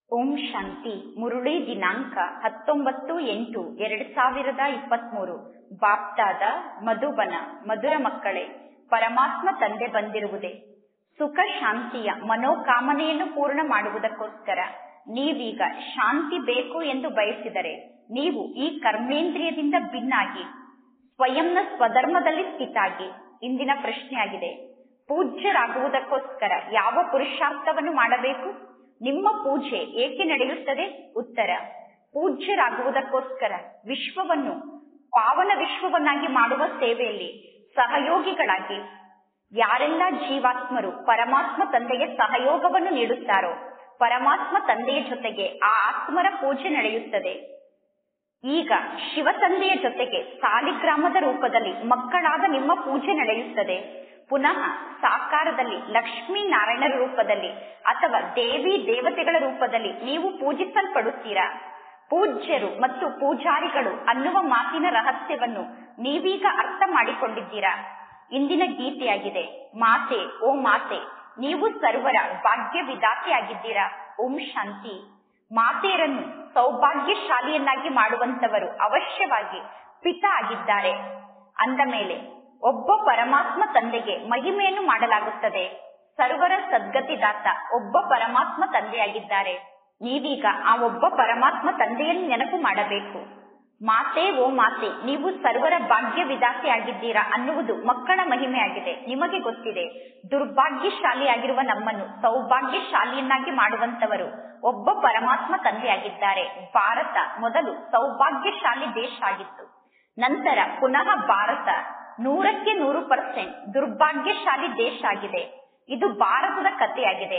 ಓಂ ಶಾಂತಿ ಮುರುಳಿ ದಿನಾಂಕ ಹತ್ತೊಂಬತ್ತು ಎಂಟು ಎರಡ್ ಸಾವಿರದ ಇಪ್ಪತ್ಮೂರು ಬಾಪ್ದಾದ ಮಧುಬನ ಮಧುರ ಮಕ್ಕಳೇ ಪರಮಾತ್ಮ ತಂದೆ ಬಂದಿರುವುದೇ ಸುಖ ಶಾಂತಿಯ ಮನೋಕಾಮನೆಯನ್ನು ಪೂರ್ಣ ಮಾಡುವುದಕ್ಕೋಸ್ಕರ ನೀವೀಗ ಶಾಂತಿ ಬೇಕು ಎಂದು ಬಯಸಿದರೆ ನೀವು ಈ ಕರ್ಮೇಂದ್ರಿಯದಿಂದ ಭಿನ್ನಾಗಿ ಸ್ವಯಂನ ಸ್ವಧರ್ಮದಲ್ಲಿ ಸ್ಥಿತಾಗಿ ಇಂದಿನ ಪ್ರಶ್ನೆಯಾಗಿದೆ ಪೂಜ್ಯರಾಗುವುದಕ್ಕೋಸ್ಕರ ಯಾವ ಪುರುಷಾರ್ಥವನ್ನು ಮಾಡಬೇಕು ನಿಮ್ಮ ಪೂಜೆ ಏಕೆ ನಡೆಯುತ್ತದೆ ಉತ್ತರ ಪೂಜ್ಯರಾಗುವುದಕ್ಕೋಸ್ಕರ ವಿಶ್ವವನ್ನು ಪಾವನ ವಿಶ್ವವನ್ನಾಗಿ ಮಾಡುವ ಸೇವೆಯಲ್ಲಿ ಸಹಯೋಗಿಗಳಾಗಿ ಯಾರೆಲ್ಲ ಜೀವಾತ್ಮರು ಪರಮಾತ್ಮ ತಂದೆಗೆ ಸಹಯೋಗವನ್ನು ನೀಡುತ್ತಾರೋ ಪರಮಾತ್ಮ ತಂದೆಯ ಜೊತೆಗೆ ಆ ಆತ್ಮರ ಪೂಜೆ ನಡೆಯುತ್ತದೆ ಈಗ ಶಿವ ತಂದೆಯ ಜೊತೆಗೆ ಸಾಲಿಗ್ರಾಮದ ರೂಪದಲ್ಲಿ ಮಕ್ಕಳಾದ ನಿಮ್ಮ ಪೂಜೆ ನಡೆಯುತ್ತದೆ ಪುನಃ ಸಾಕಾರದಲ್ಲಿ ಲಕ್ಷ್ಮೀ ನಾರಾಯಣರ ರೂಪದಲ್ಲಿ ಅಥವಾ ದೇವಿ ದೇವತೆಗಳ ರೂಪದಲ್ಲಿ ನೀವು ಪೂಜಿಸಲ್ಪಡುತ್ತೀರಾ ಪೂಜ್ಯರು ಮತ್ತು ಪೂಜಾರಿಗಳು ಅನ್ನುವ ಮಾತಿನ ರಹಸ್ಯವನ್ನು ನೀವೀಗ ಅರ್ಥ ಮಾಡಿಕೊಂಡಿದ್ದೀರಾ ಇಂದಿನ ಗೀತೆಯಾಗಿದೆ ಮಾತೆ ಓ ಮಾತೆ ನೀವು ಸರ್ವರ ಭಾಗ್ಯ ವಿಧಾತೆಯಾಗಿದ್ದೀರಾ ಓಂ ಶಾಂತಿ ಮಾತೆಯರನ್ನು ಸೌಭಾಗ್ಯಶಾಲಿಯನ್ನಾಗಿ ಮಾಡುವಂತವರು ಅವಶ್ಯವಾಗಿ ಪಿತ ಆಗಿದ್ದಾರೆ ಅಂದ ಮೇಲೆ ಒಬ್ಬ ಪರಮಾತ್ಮ ತಂದೆಗೆ ಮಹಿಮೆಯನ್ನು ಮಾಡಲಾಗುತ್ತದೆ ಸರ್ವರ ಸದ್ಗತಿದಾತ ಒಬ್ಬ ಪರಮಾತ್ಮ ತಂದೆಯಾಗಿದ್ದಾರೆ ನೀವೀಗ ಆ ಒಬ್ಬ ಪರಮಾತ್ಮ ತಂದೆಯನ್ನು ನೆನಪು ಮಾಡಬೇಕು ಮಾತೆ ಓ ಮಾತೆ ನೀವು ಸರ್ವರ ಭಾಗ್ಯ ವಿಧಾತೆಯಾಗಿದ್ದೀರಾ ಅನ್ನುವುದು ಮಕ್ಕಳ ಮಹಿಮೆಯಾಗಿದೆ ನಿಮಗೆ ಗೊತ್ತಿದೆ ದುರ್ಭಾಗ್ಯಶಾಲಿಯಾಗಿರುವ ನಮ್ಮನ್ನು ಸೌಭಾಗ್ಯಶಾಲಿಯನ್ನಾಗಿ ಮಾಡುವಂತವರು ಒಬ್ಬ ಪರಮಾತ್ಮ ತಂದೆಯಾಗಿದ್ದಾರೆ ಭಾರತ ಮೊದಲು ಸೌಭಾಗ್ಯಶಾಲಿ ದೇಶ ಆಗಿತ್ತು ನಂತರ ಪುನಃ ಭಾರತ ನೂರಕ್ಕೆ ನೂರು ಪರ್ಸೆಂಟ್ ದುರ್ಭಾಗ್ಯಶಾಲಿ ದೇಶ ಆಗಿದೆ ಇದು ಭಾರತದ ಕಥೆಯಾಗಿದೆ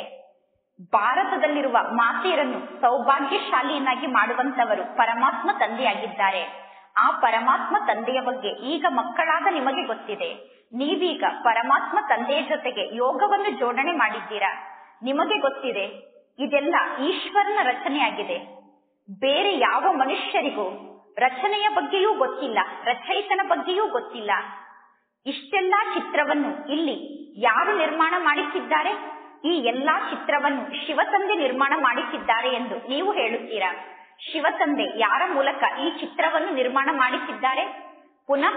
ಭಾರತದಲ್ಲಿರುವ ಮಾತೆಯರನ್ನು ಸೌಭಾಗ್ಯಶಾಲಿಯನ್ನಾಗಿ ಮಾಡುವಂತವರು ಪರಮಾತ್ಮ ತಂದೆಯಾಗಿದ್ದಾರೆ ಆ ಪರಮಾತ್ಮ ತಂದೆಯ ಬಗ್ಗೆ ಈಗ ಮಕ್ಕಳಾದ ನಿಮಗೆ ಗೊತ್ತಿದೆ ನೀವೀಗ ಪರಮಾತ್ಮ ತಂದೆಯ ಜೊತೆಗೆ ಯೋಗವನ್ನು ಜೋಡಣೆ ಮಾಡಿದ್ದೀರಾ ನಿಮಗೆ ಗೊತ್ತಿದೆ ಇದೆಲ್ಲ ಈಶ್ವರನ ರಚನೆಯಾಗಿದೆ ಬೇರೆ ಯಾವ ಮನುಷ್ಯರಿಗೂ ರಚನೆಯ ಬಗ್ಗೆಯೂ ಗೊತ್ತಿಲ್ಲ ರಚಯಿತನ ಬಗ್ಗೆಯೂ ಗೊತ್ತಿಲ್ಲ ಇಷ್ಟೆಲ್ಲಾ ಚಿತ್ರವನ್ನು ಇಲ್ಲಿ ಯಾರು ನಿರ್ಮಾಣ ಮಾಡಿಸಿದ್ದಾರೆ ಈ ಎಲ್ಲಾ ಚಿತ್ರವನ್ನು ಶಿವತಂದೆ ನಿರ್ಮಾಣ ಮಾಡಿಸಿದ್ದಾರೆ ಎಂದು ನೀವು ಹೇಳುತ್ತೀರಾ ಶಿವತಂದೆ ಯಾರ ಮೂಲಕ ಈ ಚಿತ್ರವನ್ನು ನಿರ್ಮಾಣ ಮಾಡಿಸಿದ್ದಾರೆ ಪುನಃ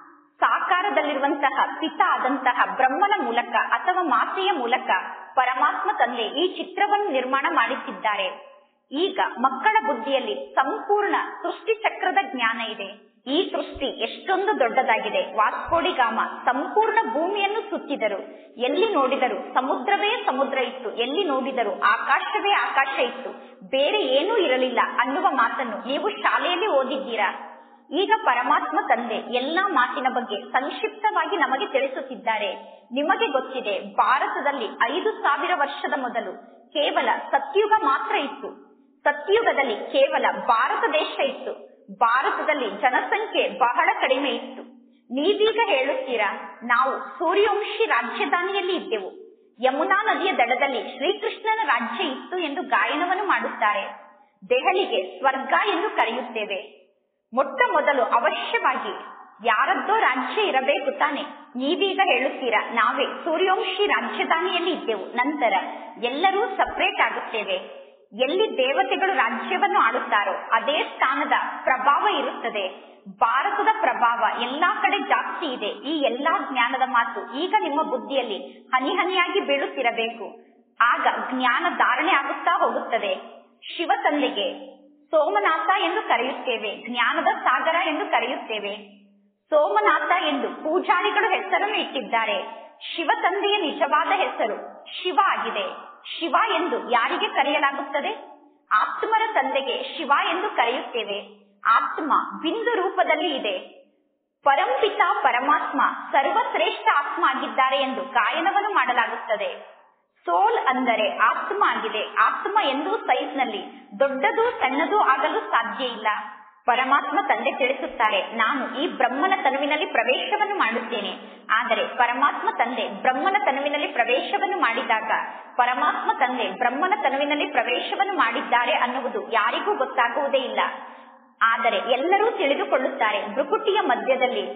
ಸಾಕಾರದಲ್ಲಿರುವಂತಹ ಪಿತ ಆದಂತಹ ಬ್ರಹ್ಮನ ಮೂಲಕ ಅಥವಾ ಮಾತೆಯ ಮೂಲಕ ಪರಮಾತ್ಮ ತಂದೆ ಈ ಚಿತ್ರವನ್ನು ನಿರ್ಮಾಣ ಮಾಡಿಸಿದ್ದಾರೆ ಈಗ ಮಕ್ಕಳ ಬುದ್ಧಿಯಲ್ಲಿ ಸಂಪೂರ್ಣ ಸೃಷ್ಟಿ ಚಕ್ರದ ಜ್ಞಾನ ಇದೆ ಈ ಸೃಷ್ಟಿ ಎಷ್ಟೊಂದು ದೊಡ್ಡದಾಗಿದೆ ವಾಸ್ಕೋಡಿಗಾಮ ಸಂಪೂರ್ಣ ಭೂಮಿಯನ್ನು ಸುತ್ತಿದರು ಎಲ್ಲಿ ನೋಡಿದರು ಸಮುದ್ರವೇ ಸಮುದ್ರ ಇತ್ತು ಎಲ್ಲಿ ನೋಡಿದರು ಆಕಾಶವೇ ಆಕಾಶ ಇತ್ತು ಬೇರೆ ಏನೂ ಇರಲಿಲ್ಲ ಅನ್ನುವ ಮಾತನ್ನು ನೀವು ಶಾಲೆಯಲ್ಲಿ ಓದಿದ್ದೀರಾ ಈಗ ಪರಮಾತ್ಮ ತಂದೆ ಎಲ್ಲಾ ಮಾತಿನ ಬಗ್ಗೆ ಸಂಕ್ಷಿಪ್ತವಾಗಿ ನಮಗೆ ತಿಳಿಸುತ್ತಿದ್ದಾರೆ ನಿಮಗೆ ಗೊತ್ತಿದೆ ಭಾರತದಲ್ಲಿ ಐದು ಸಾವಿರ ವರ್ಷದ ಮೊದಲು ಕೇವಲ ಸತ್ಯುಗ ಮಾತ್ರ ಇತ್ತು ಸತ್ಯುಗದಲ್ಲಿ ಕೇವಲ ಭಾರತ ದೇಶ ಇತ್ತು ಭಾರತದಲ್ಲಿ ಜನಸಂಖ್ಯೆ ಬಹಳ ಕಡಿಮೆ ಇತ್ತು ನೀವೀಗ ಹೇಳುತ್ತೀರಾ ನಾವು ಸೂರ್ಯವಂಶಿ ರಾಜ್ಯಧಾನಿಯಲ್ಲಿ ಇದ್ದೆವು ಯಮುನಾ ನದಿಯ ದಡದಲ್ಲಿ ಶ್ರೀಕೃಷ್ಣನ ರಾಜ್ಯ ಇತ್ತು ಎಂದು ಗಾಯನವನ್ನು ಮಾಡುತ್ತಾರೆ ದೆಹಲಿಗೆ ಸ್ವರ್ಗ ಎಂದು ಕರೆಯುತ್ತೇವೆ ಮೊಟ್ಟ ಮೊದಲು ಅವಶ್ಯವಾಗಿ ಯಾರದ್ದೋ ರಾಜ್ಯ ಇರಬೇಕು ತಾನೆ ನೀವೀಗ ಹೇಳುತ್ತೀರಾ ನಾವೇ ಸೂರ್ಯವಂಶಿ ರಾಜಧಾನಿಯಲ್ಲಿ ಇದ್ದೆವು ನಂತರ ಎಲ್ಲರೂ ಸಪರೇಟ್ ಆಗುತ್ತೇವೆ ಎಲ್ಲಿ ದೇವತೆಗಳು ರಾಜ್ಯವನ್ನು ಆಡುತ್ತಾರೋ ಅದೇ ಸ್ಥಾನದ ಪ್ರಭಾವ ಇರುತ್ತದೆ ಭಾರತದ ಪ್ರಭಾವ ಎಲ್ಲಾ ಕಡೆ ಜಾಸ್ತಿ ಇದೆ ಈ ಎಲ್ಲಾ ಜ್ಞಾನದ ಮಾತು ಈಗ ನಿಮ್ಮ ಬುದ್ಧಿಯಲ್ಲಿ ಹನಿ ಹನಿಯಾಗಿ ಬೀಳುತ್ತಿರಬೇಕು ಆಗ ಜ್ಞಾನ ಧಾರಣೆ ಆಗುತ್ತಾ ಹೋಗುತ್ತದೆ ಶಿವ ತಂದೆಗೆ ಸೋಮನಾಥ ಎಂದು ಕರೆಯುತ್ತೇವೆ ಜ್ಞಾನದ ಸಾಗರ ಎಂದು ಕರೆಯುತ್ತೇವೆ ಸೋಮನಾಥ ಎಂದು ಪೂಜಾರಿಗಳು ಹೆಸರನ್ನು ಇಟ್ಟಿದ್ದಾರೆ ಶಿವ ತಂದೆಯ ನಿಜವಾದ ಹೆಸರು ಶಿವ ಆಗಿದೆ ಶಿವ ಎಂದು ಯಾರಿಗೆ ಕರೆಯಲಾಗುತ್ತದೆ ಆತ್ಮರ ತಂದೆಗೆ ಶಿವ ಎಂದು ಕರೆಯುತ್ತೇವೆ ಆತ್ಮ ಬಿಂದು ರೂಪದಲ್ಲಿ ಇದೆ ಪರಂಪಿತ ಪರಮಾತ್ಮ ಸರ್ವಶ್ರೇಷ್ಠ ಆತ್ಮ ಆಗಿದ್ದಾರೆ ಎಂದು ಗಾಯನವನ್ನು ಮಾಡಲಾಗುತ್ತದೆ ಸೋಲ್ ಅಂದರೆ ಆತ್ಮ ಆಗಿದೆ ಆತ್ಮ ಎಂದೂ ಸೈಜ್ನಲ್ಲಿ ದೊಡ್ಡದು ಸಣ್ಣದು ಆಗಲು ಸಾಧ್ಯ ಇಲ್ಲ ಪರಮಾತ್ಮ ತಂದೆ ತಿಳಿಸುತ್ತಾರೆ ನಾನು ಈ ಬ್ರಹ್ಮನ ತನುವಿನಲ್ಲಿ ಪ್ರವೇಶವನ್ನು ಮಾಡುತ್ತೇನೆ ಆದರೆ ಪರಮಾತ್ಮ ತಂದೆ ಬ್ರಹ್ಮನ ತನುವಿನಲ್ಲಿ ಪ್ರವೇಶವನ್ನು ಮಾಡಿದಾಗ ಪರಮಾತ್ಮ ತಂದೆ ಬ್ರಹ್ಮನ ತನುವಿನಲ್ಲಿ ಪ್ರವೇಶವನ್ನು ಮಾಡಿದ್ದಾರೆ ಅನ್ನುವುದು ಯಾರಿಗೂ ಗೊತ್ತಾಗುವುದೇ ಇಲ್ಲ ಆದರೆ ಎಲ್ಲರೂ ತಿಳಿದುಕೊಳ್ಳುತ್ತಾರೆ ಭ್ರುಕುಟಿಯ ಮಧ್ಯದಲ್ಲಿ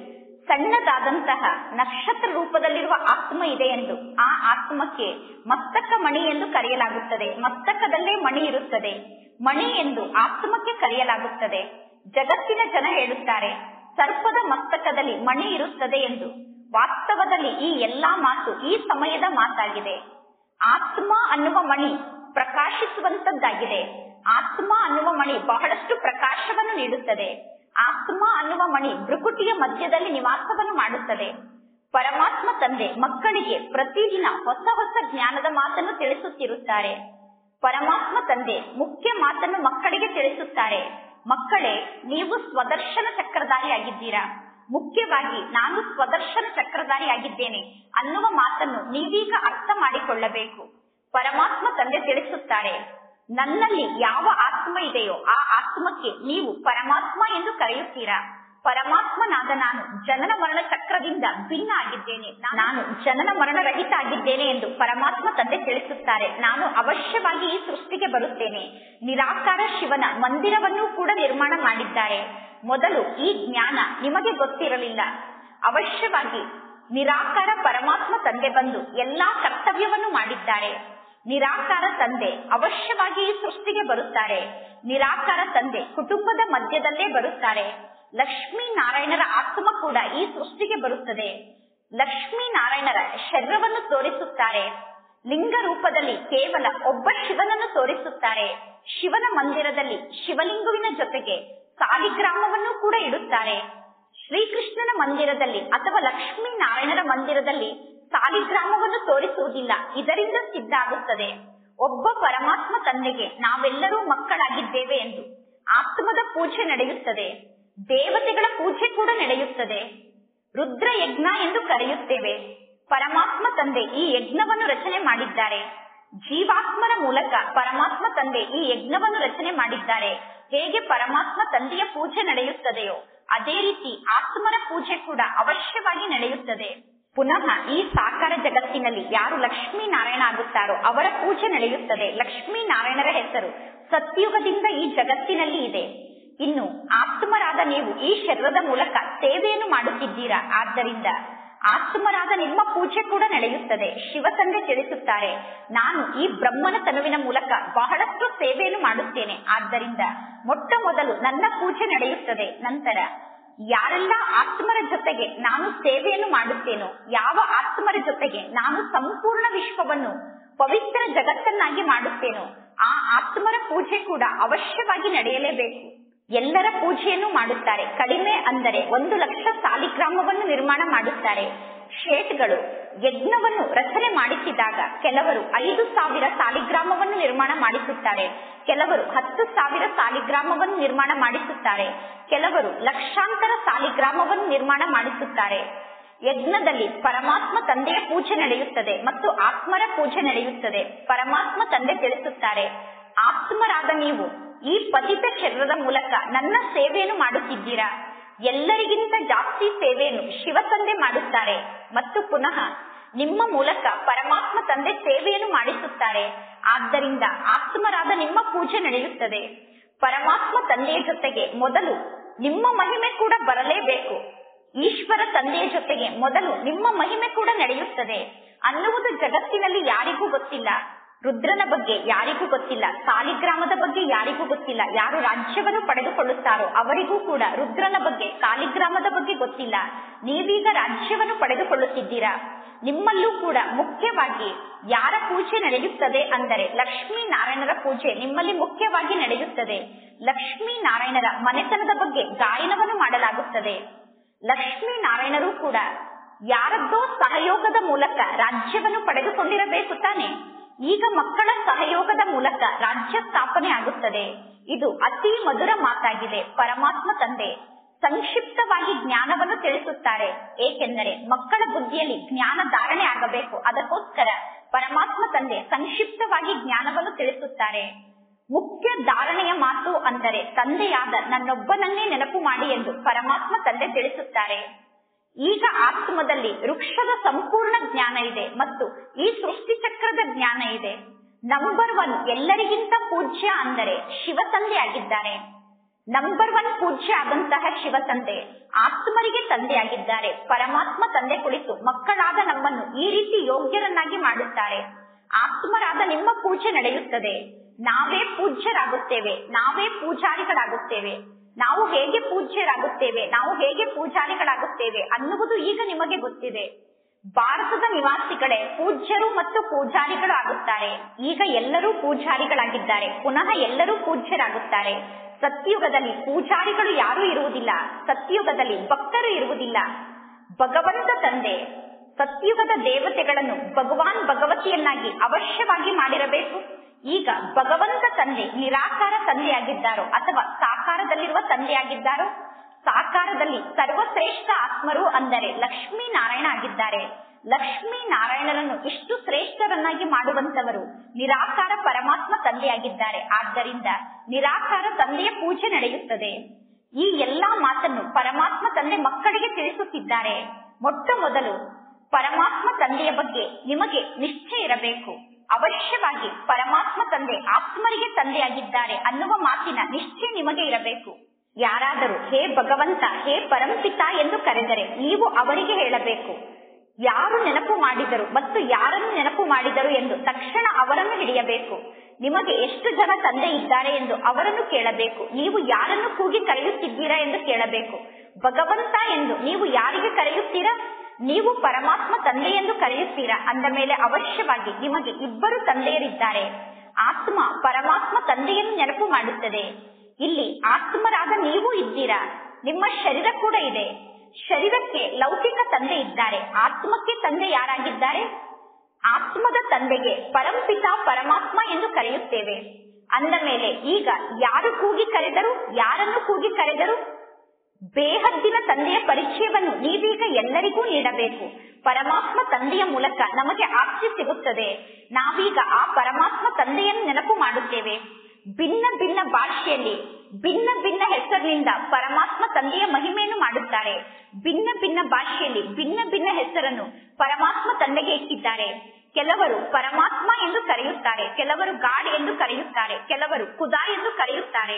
ಸಣ್ಣದಾದಂತಹ ನಕ್ಷತ್ರ ರೂಪದಲ್ಲಿರುವ ಆತ್ಮ ಇದೆ ಎಂದು ಆ ಆತ್ಮಕ್ಕೆ ಮಸ್ತಕ ಮಣಿ ಎಂದು ಕರೆಯಲಾಗುತ್ತದೆ ಮಸ್ತಕದಲ್ಲೇ ಮಣಿ ಇರುತ್ತದೆ ಮಣಿ ಎಂದು ಆತ್ಮಕ್ಕೆ ಕರೆಯಲಾಗುತ್ತದೆ ಜಗತ್ತಿನ ಜನ ಹೇಳುತ್ತಾರೆ ಸರ್ಪದ ಮಸ್ತಕದಲ್ಲಿ ಮಣಿ ಇರುತ್ತದೆ ಎಂದು ವಾಸ್ತವದಲ್ಲಿ ಈ ಎಲ್ಲಾ ಮಾತು ಈ ಸಮಯದ ಮಾತಾಗಿದೆ ಆತ್ಮ ಅನ್ನುವ ಮಣಿ ಪ್ರಕಾಶಿಸುವಂತದ್ದಾಗಿದೆ ಆತ್ಮ ಅನ್ನುವ ಮಣಿ ಬಹಳಷ್ಟು ಪ್ರಕಾಶವನ್ನು ನೀಡುತ್ತದೆ ಆತ್ಮ ಅನ್ನುವ ಮಣಿ ಭೃಕುಟಿಯ ಮಧ್ಯದಲ್ಲಿ ನಿವಾಸವನ್ನು ಮಾಡುತ್ತದೆ ಪರಮಾತ್ಮ ತಂದೆ ಮಕ್ಕಳಿಗೆ ಪ್ರತಿದಿನ ಹೊಸ ಹೊಸ ಜ್ಞಾನದ ಮಾತನ್ನು ತಿಳಿಸುತ್ತಿರುತ್ತಾರೆ ಪರಮಾತ್ಮ ತಂದೆ ಮುಖ್ಯ ಮಾತನ್ನು ಮಕ್ಕಳಿಗೆ ತಿಳಿಸುತ್ತಾರೆ ಮಕ್ಕಳೇ ನೀವು ಸ್ವದರ್ಶನ ಚಕ್ರಧಾರಿಯಾಗಿದ್ದೀರಾ ಮುಖ್ಯವಾಗಿ ನಾನು ಸ್ವದರ್ಶನ ಚಕ್ರಧಾರಿಯಾಗಿದ್ದೇನೆ ಅನ್ನುವ ಮಾತನ್ನು ನೀವೀಗ ಅರ್ಥ ಮಾಡಿಕೊಳ್ಳಬೇಕು ಪರಮಾತ್ಮ ತಂದೆ ತಿಳಿಸುತ್ತಾರೆ ನನ್ನಲ್ಲಿ ಯಾವ ಆತ್ಮ ಇದೆಯೋ ಆ ಆತ್ಮಕ್ಕೆ ನೀವು ಪರಮಾತ್ಮ ಎಂದು ಕರೆಯುತ್ತೀರಾ ಪರಮಾತ್ಮನಾದ ನಾನು ಜನನ ಮರಣ ಚಕ್ರದಿಂದ ಭಿನ್ನ ಆಗಿದ್ದೇನೆ ನಾನು ಜನನ ಮರಣ ರಹಿತ ಆಗಿದ್ದೇನೆ ಎಂದು ಪರಮಾತ್ಮ ತಂದೆ ತಿಳಿಸುತ್ತಾರೆ ನಾನು ಅವಶ್ಯವಾಗಿ ಈ ಸೃಷ್ಟಿಗೆ ಬರುತ್ತೇನೆ ನಿರಾಕಾರ ಶಿವನ ಮಂದಿರವನ್ನು ಕೂಡ ನಿರ್ಮಾಣ ಮಾಡಿದ್ದಾರೆ ಮೊದಲು ಈ ಜ್ಞಾನ ನಿಮಗೆ ಗೊತ್ತಿರಲಿಲ್ಲ ಅವಶ್ಯವಾಗಿ ನಿರಾಕಾರ ಪರಮಾತ್ಮ ತಂದೆ ಬಂದು ಎಲ್ಲಾ ಕರ್ತವ್ಯವನ್ನು ಮಾಡಿದ್ದಾರೆ ನಿರಾಕಾರ ತಂದೆ ಅವಶ್ಯವಾಗಿ ಈ ಸೃಷ್ಟಿಗೆ ಬರುತ್ತಾರೆ ನಿರಾಕಾರ ತಂದೆ ಕುಟುಂಬದ ಮಧ್ಯದಲ್ಲೇ ಬರುತ್ತಾರೆ ಲಕ್ಷ್ಮೀ ನಾರಾಯಣರ ಆತ್ಮ ಕೂಡ ಈ ಸೃಷ್ಟಿಗೆ ಬರುತ್ತದೆ ಲಕ್ಷ್ಮೀ ನಾರಾಯಣರ ಶರೀರವನ್ನು ತೋರಿಸುತ್ತಾರೆ ಲಿಂಗ ರೂಪದಲ್ಲಿ ಕೇವಲ ಒಬ್ಬ ಶಿವನನ್ನು ತೋರಿಸುತ್ತಾರೆ ಶಿವನ ಮಂದಿರದಲ್ಲಿ ಶಿವಲಿಂಗುವಿನ ಜೊತೆಗೆ ಸಾಲಿಗ್ರಾಮವನ್ನು ಕೂಡ ಇಡುತ್ತಾರೆ ಶ್ರೀಕೃಷ್ಣನ ಮಂದಿರದಲ್ಲಿ ಅಥವಾ ಲಕ್ಷ್ಮೀ ನಾರಾಯಣರ ಮಂದಿರದಲ್ಲಿ ಸಾಲಿಗ್ರಾಮವನ್ನು ತೋರಿಸುವುದಿಲ್ಲ ಇದರಿಂದ ಸಿದ್ಧ ಆಗುತ್ತದೆ ಒಬ್ಬ ಪರಮಾತ್ಮ ತಂದೆಗೆ ನಾವೆಲ್ಲರೂ ಮಕ್ಕಳಾಗಿದ್ದೇವೆ ಎಂದು ಆತ್ಮದ ಪೂಜೆ ನಡೆಯುತ್ತದೆ ದೇವತೆಗಳ ಪೂಜೆ ಕೂಡ ನಡೆಯುತ್ತದೆ ರುದ್ರ ಯಜ್ಞ ಎಂದು ಕರೆಯುತ್ತೇವೆ ಪರಮಾತ್ಮ ತಂದೆ ಈ ಯಜ್ಞವನ್ನು ರಚನೆ ಮಾಡಿದ್ದಾರೆ ಜೀವಾತ್ಮರ ಮೂಲಕ ಪರಮಾತ್ಮ ತಂದೆ ಈ ಯಜ್ಞವನ್ನು ರಚನೆ ಮಾಡಿದ್ದಾರೆ ಹೇಗೆ ಪರಮಾತ್ಮ ತಂದೆಯ ಪೂಜೆ ನಡೆಯುತ್ತದೆಯೋ ಅದೇ ರೀತಿ ಆತ್ಮರ ಪೂಜೆ ಕೂಡ ಅವಶ್ಯವಾಗಿ ನಡೆಯುತ್ತದೆ ಪುನಃ ಈ ಸಾಕಾರ ಜಗತ್ತಿನಲ್ಲಿ ಯಾರು ಲಕ್ಷ್ಮೀ ನಾರಾಯಣ ಆಗುತ್ತಾರೋ ಅವರ ಪೂಜೆ ನಡೆಯುತ್ತದೆ ಲಕ್ಷ್ಮೀ ನಾರಾಯಣರ ಹೆಸರು ಸತ್ಯುಗದಿಂದ ಈ ಜಗತ್ತಿನಲ್ಲಿ ಇದೆ ಇನ್ನು ಆತ್ಮರಾದ ನೀವು ಈ ಶರೀರದ ಮೂಲಕ ಸೇವೆಯನ್ನು ಮಾಡುತ್ತಿದ್ದೀರಾ ಆದ್ದರಿಂದ ಆತ್ಮರಾದ ನಿಮ್ಮ ಪೂಜೆ ಕೂಡ ನಡೆಯುತ್ತದೆ ಶಿವ ತಂದೆ ತಿಳಿಸುತ್ತಾರೆ ನಾನು ಈ ಬ್ರಹ್ಮನ ತನುವಿನ ಮೂಲಕ ಬಹಳಷ್ಟು ಸೇವೆಯನ್ನು ಮಾಡುತ್ತೇನೆ ಆದ್ದರಿಂದ ಮೊಟ್ಟ ಮೊದಲು ನನ್ನ ಪೂಜೆ ನಡೆಯುತ್ತದೆ ನಂತರ ಯಾರೆಲ್ಲ ಆತ್ಮರ ಜೊತೆಗೆ ನಾನು ಸೇವೆಯನ್ನು ಮಾಡುತ್ತೇನೋ ಯಾವ ಆತ್ಮರ ಜೊತೆಗೆ ನಾನು ಸಂಪೂರ್ಣ ವಿಶ್ವವನ್ನು ಪವಿತ್ರ ಜಗತ್ತನ್ನಾಗಿ ಮಾಡುತ್ತೇನೋ ಆ ಆತ್ಮರ ಪೂಜೆ ಕೂಡ ಅವಶ್ಯವಾಗಿ ನಡೆಯಲೇಬೇಕು ಎಲ್ಲರ ಪೂಜೆಯನ್ನು ಮಾಡುತ್ತಾರೆ ಕಡಿಮೆ ಅಂದರೆ ಒಂದು ಲಕ್ಷ ಸಾಲಿಗ್ರಾಮವನ್ನು ನಿರ್ಮಾಣ ಮಾಡುತ್ತಾರೆ ಶೇಟ್ಗಳು ಯಜ್ಞವನ್ನು ರಚನೆ ಮಾಡಿಸಿದಾಗ ಕೆಲವರು ಐದು ಸಾವಿರ ಸಾಲಿಗ್ರಾಮವನ್ನು ನಿರ್ಮಾಣ ಮಾಡಿಸುತ್ತಾರೆ ಕೆಲವರು ಹತ್ತು ಸಾವಿರ ಸಾಲಿಗ್ರಾಮವನ್ನು ನಿರ್ಮಾಣ ಮಾಡಿಸುತ್ತಾರೆ ಕೆಲವರು ಲಕ್ಷಾಂತರ ಸಾಲಿಗ್ರಾಮವನ್ನು ನಿರ್ಮಾಣ ಮಾಡಿಸುತ್ತಾರೆ ಯಜ್ಞದಲ್ಲಿ ಪರಮಾತ್ಮ ತಂದೆಯ ಪೂಜೆ ನಡೆಯುತ್ತದೆ ಮತ್ತು ಆತ್ಮರ ಪೂಜೆ ನಡೆಯುತ್ತದೆ ಪರಮಾತ್ಮ ತಂದೆ ತಿಳಿಸುತ್ತಾರೆ ಆತ್ಮರಾದ ನೀವು ಈ ಪತಿತ ಶರೀರದ ಮೂಲಕ ನನ್ನ ಸೇವೆಯನ್ನು ಮಾಡುತ್ತಿದ್ದೀರಾ ಎಲ್ಲರಿಗಿಂತ ಜಾಸ್ತಿ ಸೇವೆಯನ್ನು ಶಿವ ತಂದೆ ಮಾಡುತ್ತಾರೆ ಮತ್ತು ಪುನಃ ನಿಮ್ಮ ಮೂಲಕ ಪರಮಾತ್ಮ ತಂದೆ ಸೇವೆಯನ್ನು ಮಾಡಿಸುತ್ತಾರೆ ಆದ್ದರಿಂದ ಆತ್ಮರಾದ ನಿಮ್ಮ ಪೂಜೆ ನಡೆಯುತ್ತದೆ ಪರಮಾತ್ಮ ತಂದೆಯ ಜೊತೆಗೆ ಮೊದಲು ನಿಮ್ಮ ಮಹಿಮೆ ಕೂಡ ಬರಲೇಬೇಕು ಈಶ್ವರ ತಂದೆಯ ಜೊತೆಗೆ ಮೊದಲು ನಿಮ್ಮ ಮಹಿಮೆ ಕೂಡ ನಡೆಯುತ್ತದೆ ಅನ್ನುವುದು ಜಗತ್ತಿನಲ್ಲಿ ಯಾರಿಗೂ ಗೊತ್ತಿಲ್ಲ ರುದ್ರನ ಬಗ್ಗೆ ಯಾರಿಗೂ ಗೊತ್ತಿಲ್ಲ ಸಾಲಿಗ್ರಾಮದ ಬಗ್ಗೆ ಯಾರಿಗೂ ಗೊತ್ತಿಲ್ಲ ಯಾರು ರಾಜ್ಯವನ್ನು ಪಡೆದುಕೊಳ್ಳುತ್ತಾರೋ ಅವರಿಗೂ ಕೂಡ ರುದ್ರನ ಬಗ್ಗೆ ಸಾಲಿಗ್ರಾಮದ ಬಗ್ಗೆ ಗೊತ್ತಿಲ್ಲ ನೀವೀಗ ರಾಜ್ಯವನ್ನು ಪಡೆದುಕೊಳ್ಳುತ್ತಿದ್ದೀರಾ ನಿಮ್ಮಲ್ಲೂ ಕೂಡ ಮುಖ್ಯವಾಗಿ ಯಾರ ಪೂಜೆ ನಡೆಯುತ್ತದೆ ಅಂದರೆ ಲಕ್ಷ್ಮೀ ನಾರಾಯಣರ ಪೂಜೆ ನಿಮ್ಮಲ್ಲಿ ಮುಖ್ಯವಾಗಿ ನಡೆಯುತ್ತದೆ ಲಕ್ಷ್ಮೀ ನಾರಾಯಣರ ಮನೆತನದ ಬಗ್ಗೆ ಗಾಯನವನ್ನು ಮಾಡಲಾಗುತ್ತದೆ ಲಕ್ಷ್ಮೀ ನಾರಾಯಣರು ಕೂಡ ಯಾರದ್ದೋ ಸಹಯೋಗದ ಮೂಲಕ ರಾಜ್ಯವನ್ನು ಪಡೆದುಕೊಂಡಿರಬೇಕು ತಾನೆ ಈಗ ಮಕ್ಕಳ ಸಹಯೋಗದ ಮೂಲಕ ರಾಜ್ಯ ಸ್ಥಾಪನೆ ಆಗುತ್ತದೆ ಇದು ಅತಿ ಮಧುರ ಮಾತಾಗಿದೆ ಪರಮಾತ್ಮ ತಂದೆ ಸಂಕ್ಷಿಪ್ತವಾಗಿ ಜ್ಞಾನವನ್ನು ತಿಳಿಸುತ್ತಾರೆ ಏಕೆಂದರೆ ಮಕ್ಕಳ ಬುದ್ಧಿಯಲ್ಲಿ ಜ್ಞಾನ ಧಾರಣೆ ಆಗಬೇಕು ಅದಕ್ಕೋಸ್ಕರ ಪರಮಾತ್ಮ ತಂದೆ ಸಂಕ್ಷಿಪ್ತವಾಗಿ ಜ್ಞಾನವನ್ನು ತಿಳಿಸುತ್ತಾರೆ ಮುಖ್ಯ ಧಾರಣೆಯ ಮಾತು ಅಂದರೆ ತಂದೆಯಾದ ನನ್ನೊಬ್ಬನನ್ನೇ ನೆನಪು ಮಾಡಿ ಎಂದು ಪರಮಾತ್ಮ ತಂದೆ ತಿಳಿಸುತ್ತಾರೆ ಈಗ ಆತ್ಮದಲ್ಲಿ ವೃಕ್ಷದ ಸಂಪೂರ್ಣ ಜ್ಞಾನ ಇದೆ ಮತ್ತು ಈ ಸೃಷ್ಟಿ ಚಕ್ರದ ಜ್ಞಾನ ಇದೆ ನಂಬರ್ ಒನ್ ಎಲ್ಲರಿಗಿಂತ ಪೂಜ್ಯ ಅಂದರೆ ಶಿವ ತಂದೆ ಆಗಿದ್ದಾರೆ ನಂಬರ್ ಒನ್ ಪೂಜ್ಯ ಆದಂತಹ ಶಿವ ತಂದೆ ಆತ್ಮರಿಗೆ ತಂದೆಯಾಗಿದ್ದಾರೆ ಪರಮಾತ್ಮ ತಂದೆ ಕುಳಿತು ಮಕ್ಕಳಾದ ನಮ್ಮನ್ನು ಈ ರೀತಿ ಯೋಗ್ಯರನ್ನಾಗಿ ಮಾಡುತ್ತಾರೆ ಆತ್ಮರಾದ ನಿಮ್ಮ ಪೂಜೆ ನಡೆಯುತ್ತದೆ ನಾವೇ ಪೂಜ್ಯರಾಗುತ್ತೇವೆ ನಾವೇ ಪೂಜಾರಿಗಳಾಗುತ್ತೇವೆ ನಾವು ಹೇಗೆ ಪೂಜ್ಯರಾಗುತ್ತೇವೆ ನಾವು ಹೇಗೆ ಪೂಜಾರಿಗಳಾಗುತ್ತೇವೆ ಅನ್ನುವುದು ಈಗ ನಿಮಗೆ ಗೊತ್ತಿದೆ ಭಾರತದ ನಿವಾಸಿಗಳೇ ಪೂಜ್ಯರು ಮತ್ತು ಪೂಜಾರಿಗಳು ಆಗುತ್ತಾರೆ ಈಗ ಎಲ್ಲರೂ ಪೂಜಾರಿಗಳಾಗಿದ್ದಾರೆ ಪುನಃ ಎಲ್ಲರೂ ಪೂಜ್ಯರಾಗುತ್ತಾರೆ ಸತ್ಯುಗದಲ್ಲಿ ಪೂಜಾರಿಗಳು ಯಾರೂ ಇರುವುದಿಲ್ಲ ಸತ್ಯುಗದಲ್ಲಿ ಭಕ್ತರು ಇರುವುದಿಲ್ಲ ಭಗವಂತ ತಂದೆ ಸತ್ಯುಗದ ದೇವತೆಗಳನ್ನು ಭಗವಾನ್ ಭಗವತಿಯನ್ನಾಗಿ ಅವಶ್ಯವಾಗಿ ಮಾಡಿರಬೇಕು ಈಗ ಭಗವಂತ ತಂದೆ ನಿರಾಕಾರ ತಂದೆಯಾಗಿದ್ದಾರೋ ಅಥವಾ ಸಾಕಾರದಲ್ಲಿರುವ ತಂದೆಯಾಗಿದ್ದಾರೋ ಸಾಕಾರದಲ್ಲಿ ಸರ್ವಶ್ರೇಷ್ಠ ಆತ್ಮರು ಅಂದರೆ ಲಕ್ಷ್ಮೀ ನಾರಾಯಣ ಆಗಿದ್ದಾರೆ ಲಕ್ಷ್ಮೀ ನಾರಾಯಣನನ್ನು ಇಷ್ಟು ಶ್ರೇಷ್ಠರನ್ನಾಗಿ ಮಾಡುವಂತವರು ನಿರಾಕಾರ ಪರಮಾತ್ಮ ತಂದೆಯಾಗಿದ್ದಾರೆ ಆದ್ದರಿಂದ ನಿರಾಕಾರ ತಂದೆಯ ಪೂಜೆ ನಡೆಯುತ್ತದೆ ಈ ಎಲ್ಲಾ ಮಾತನ್ನು ಪರಮಾತ್ಮ ತಂದೆ ಮಕ್ಕಳಿಗೆ ತಿಳಿಸುತ್ತಿದ್ದಾರೆ ಮೊಟ್ಟ ಮೊದಲು ಪರಮಾತ್ಮ ತಂದೆಯ ಬಗ್ಗೆ ನಿಮಗೆ ನಿಶ್ಚಯ ಇರಬೇಕು ಅವಶ್ಯವಾಗಿ ಪರಮಾತ್ಮ ತಂದೆ ಆತ್ಮರಿಗೆ ತಂದೆಯಾಗಿದ್ದಾರೆ ಅನ್ನುವ ಮಾತಿನ ನಿಶ್ಚಯ ನಿಮಗೆ ಇರಬೇಕು ಯಾರಾದರೂ ಹೇ ಭಗವಂತ ಹೇ ಪರಂಪಿತ ಎಂದು ಕರೆದರೆ ನೀವು ಅವರಿಗೆ ಹೇಳಬೇಕು ಯಾರು ನೆನಪು ಮಾಡಿದರು ಮತ್ತು ಯಾರನ್ನು ನೆನಪು ಮಾಡಿದರು ಎಂದು ತಕ್ಷಣ ಅವರನ್ನು ಹಿಡಿಯಬೇಕು ನಿಮಗೆ ಎಷ್ಟು ಜನ ತಂದೆ ಇದ್ದಾರೆ ಎಂದು ಅವರನ್ನು ಕೇಳಬೇಕು ನೀವು ಯಾರನ್ನು ಕೂಗಿ ಕರೆಯುತ್ತಿದ್ದೀರಾ ಎಂದು ಕೇಳಬೇಕು ಭಗವಂತ ಎಂದು ನೀವು ಯಾರಿಗೆ ಕರೆಯುತ್ತೀರಾ ನೀವು ಪರಮಾತ್ಮ ತಂದೆ ಎಂದು ಕರೆಯುತ್ತೀರಾ ಅಂದ ಮೇಲೆ ಅವಶ್ಯವಾಗಿ ನಿಮಗೆ ಇಬ್ಬರು ತಂದೆಯರಿದ್ದಾರೆ ಆತ್ಮ ಪರಮಾತ್ಮ ತಂದೆಯನ್ನು ನೆನಪು ಮಾಡುತ್ತದೆ ಇಲ್ಲಿ ಆತ್ಮರಾದ ನೀವು ಇದ್ದೀರಾ ನಿಮ್ಮ ಶರೀರ ಕೂಡ ಇದೆ ಶರೀರಕ್ಕೆ ಲೌಕಿಕ ತಂದೆ ಇದ್ದಾರೆ ಆತ್ಮಕ್ಕೆ ತಂದೆ ಯಾರಾಗಿದ್ದಾರೆ ಆತ್ಮದ ತಂದೆಗೆ ಪರಂಪಿತ ಪರಮಾತ್ಮ ಎಂದು ಕರೆಯುತ್ತೇವೆ ಅಂದ ಮೇಲೆ ಈಗ ಯಾರು ಕೂಗಿ ಕರೆದರು ಯಾರನ್ನು ಕೂಗಿ ಕರೆದರು ಬೇಹದ್ದಿನ ತಂದೆಯ ಪರಿಚಯವನ್ನು ನೀವೀಗ ಎಲ್ಲರಿಗೂ ನೀಡಬೇಕು ಪರಮಾತ್ಮ ತಂದೆಯ ಮೂಲಕ ನಮಗೆ ಆಪ್ತಿ ಸಿಗುತ್ತದೆ ನಾವೀಗ ಆ ಪರಮಾತ್ಮ ತಂದೆಯನ್ನು ನೆನಪು ಮಾಡುತ್ತೇವೆ ಭಿನ್ನ ಭಿನ್ನ ಭಾಷೆಯಲ್ಲಿ ಭಿನ್ನ ಭಿನ್ನ ಹೆಸರಿನಿಂದ ಪರಮಾತ್ಮ ತಂದೆಯ ಮಹಿಮೆಯನ್ನು ಮಾಡುತ್ತಾರೆ ಭಿನ್ನ ಭಿನ್ನ ಭಾಷೆಯಲ್ಲಿ ಭಿನ್ನ ಭಿನ್ನ ಹೆಸರನ್ನು ಪರಮಾತ್ಮ ತಂದೆಗೆ ಇಟ್ಟಿದ್ದಾರೆ ಕೆಲವರು ಪರಮಾತ್ಮ ಎಂದು ಕರೆಯುತ್ತಾರೆ ಕೆಲವರು ಗಾಡ್ ಎಂದು ಕರೆಯುತ್ತಾರೆ ಕೆಲವರು ಖುದಾ ಎಂದು ಕರೆಯುತ್ತಾರೆ